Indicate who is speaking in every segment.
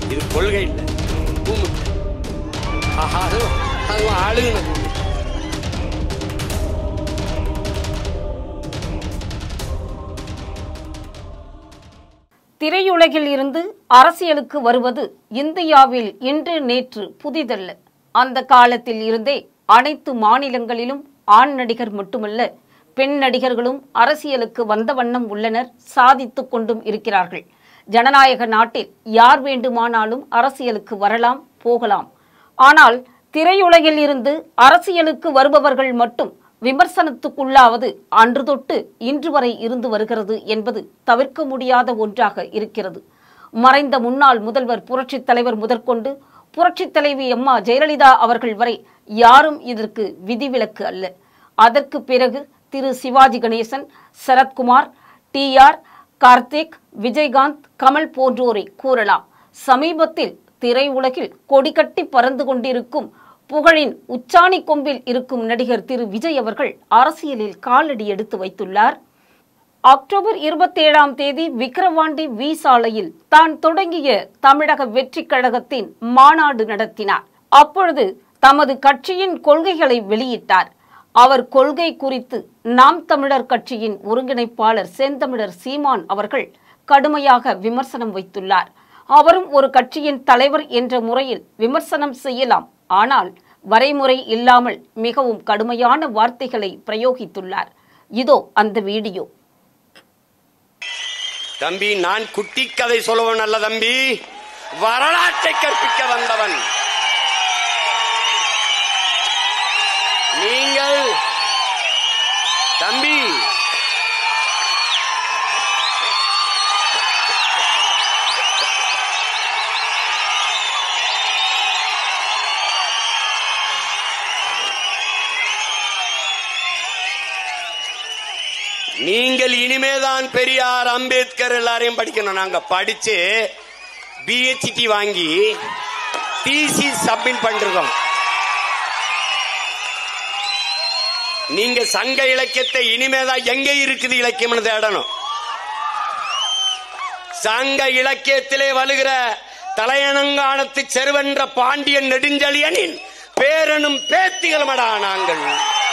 Speaker 1: இது கொள்கை இல்லை கூமுட்டை ஆஹா அதுவும் அதுவும் அழுகுன கூமுட்டை
Speaker 2: திரையுலகில் இருந்து அரசியலுக்கு வருவது இந்தியாவில் இன்று நேற்று புதிதல்ல அந்த காலத்தில் இருந்தே அனைத்து மாநிலங்களிலும் ஆண் நடிகர் மட்டுமல்ல பெண் நடிகர்களும் அரசியலுக்கு வந்த வண்ணம் உள்ளனர் சாதித்துக் கொண்டும் இருக்கிறார்கள் ஜனநாயக நாட்டில் யார் வேண்டுமானாலும் அரசியலுக்கு வரலாம் போகலாம் ஆனால் திரையுலகில் இருந்து அரசியலுக்கு வருபவர்கள் மட்டும் விமர்சனத்துக்குள்ளாவது அன்று தொட்டு இன்று வரை இருந்து வருகிறது என்பது தவிர்க்க முடியாத ஒன்றாக இருக்கிறது மறைந்த முன்னாள் முதல்வர் புரட்சித் தலைவர் முதற்கொண்டு புரட்சித் தலைவி அம்மா ஜெயலலிதா அவர்கள் வரை யாரும் இதற்கு விதிவிலக்கு அல்ல அதற்கு பிறகு திரு சிவாஜி கணேசன் சரத்குமார் டி ஆர் கார்த்திக் விஜயகாந்த் கமல் போன்றோரை கூறலாம் சமீபத்தில் திரையுலகில் கொடிகட்டி பறந்து கொண்டிருக்கும் புகழின் உச்சாணி கொம்பில் இருக்கும் நடிகர் திரு விஜய் அவர்கள் அரசியலில் காலடி எடுத்து வைத்துள்ளார் அக்டோபர் இருபத்தேழாம் தேதி விக்கிரவாண்டி வி சாலையில் தான் தொடங்கிய தமிழக வெற்றிக் கழகத்தின் மாநாடு நடத்தினார் அப்பொழுது தமது கட்சியின் கொள்கைகளை வெளியிட்டார் அவர் கொள்கை குறித்து நாம் தமிழர் கட்சியின் ஒருங்கிணைப்பாளர் செந்தமிழர் சீமான் அவர்கள் கடுமையாக விமர்சனம் வைத்துள்ளார் அவரும் ஒரு கட்சியின் தலைவர் என்ற முறையில் விமர்சனம் செய்யலாம் ஆனால் வரைமுறை இல்லாமல் மிகவும் கடுமையான வார்த்தைகளை பிரயோகித்துள்ளார் இதோ அந்த வீடியோ
Speaker 1: தம்பி நான் குட்டி கதை சொல்லுவன் அல்ல தம்பி வரலாற்றை கற்பிக்க வந்தவன் நீங்கள் தம்பி நீங்கள் இனிமேதான் பெரியார் அம்பேத்கர் எல்லாரையும் படிக்கணும் நாங்க படிச்சு பிஹெச்டி வாங்கி டிசி சப்மிட் பண்ணிருக்கோம் நீங்க சங்க இலக்கியத்தை இனிமேதான் எங்க இருக்குது இலக்கியம்னு தேடணும் சங்க இலக்கியத்திலே வலுகிற தலையணங்கானத்து செருவென்ற பாண்டியன் நெடுஞ்செழியனின் பேரனும் பேத்திகளுமடா நாங்கள்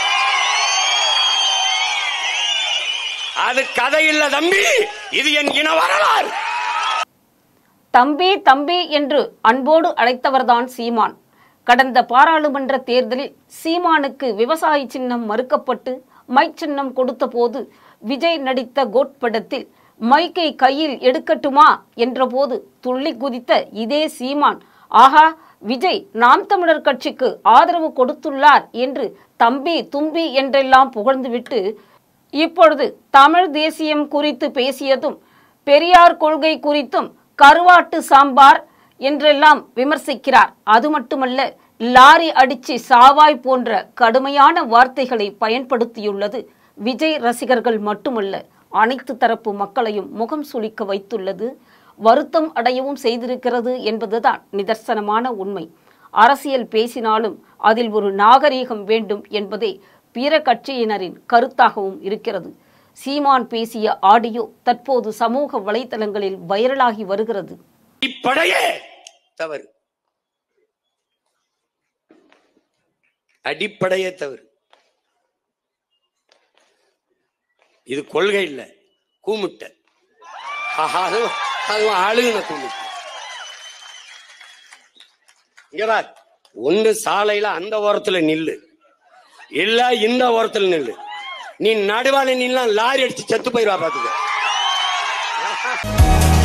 Speaker 1: அது கதை இல்ல தம்பி இது என் இன வரலாறு
Speaker 2: தம்பி தம்பி என்று அன்போடு அழைத்தவர்தான் சீமான் கடந்த பாராளுமன்ற தேர்தலில் சீமானுக்கு விவசாய சின்னம் மறுக்கப்பட்டு மைக் சின்னம் கொடுத்தபோது விஜய் நடித்த கோட் படத்தில் மைக்கை கையில் எடுக்கட்டுமா என்றபோது துள்ளி குதித்த இதே சீமான் ஆஹா விஜய் நாம் தமிழர் கட்சிக்கு ஆதரவு கொடுத்துள்ளார் என்று தம்பி தும்பி என்றெல்லாம் புகழ்ந்துவிட்டு இப்பொழுது தமிழ் தேசியம் குறித்து பேசியதும் பெரியார் கொள்கை குறித்தும் கருவாட்டு சாம்பார் என்றெல்லாம் விமர்சிக்கிறார் அது மட்டுமல்ல லாரி அடிச்சு சாவாய் போன்ற கடுமையான வார்த்தைகளை பயன்படுத்தியுள்ளது விஜய் ரசிகர்கள் மட்டுமல்ல அனைத்து தரப்பு மக்களையும் முகம் சுளிக்க வைத்துள்ளது வருத்தம் அடையவும் செய்திருக்கிறது என்பதுதான் நிதர்சனமான உண்மை அரசியல் பேசினாலும் அதில் ஒரு நாகரீகம் வேண்டும் என்பதே பிற கட்சியினரின் கருத்தாகவும் இருக்கிறது சீமான் பேசிய ஆடியோ தற்போது சமூக வலைதளங்களில் வைரலாகி வருகிறது
Speaker 1: இப்படையே தவறு அடிப்படையே தவறு இது கொள்கை இல்ல கூமுட்டை ஆஹா, அதுவும் அதுவும் அழுகுன கூமுட்டை இங்க பார் ஒண்ணு சாலையில அந்த ஓரத்துல நில்லு இல்ல இந்த ஓரத்துல நில்லு நீ நடுவால நின்னா லாரி அடிச்சு செத்து போயிருவா பாத்துக்க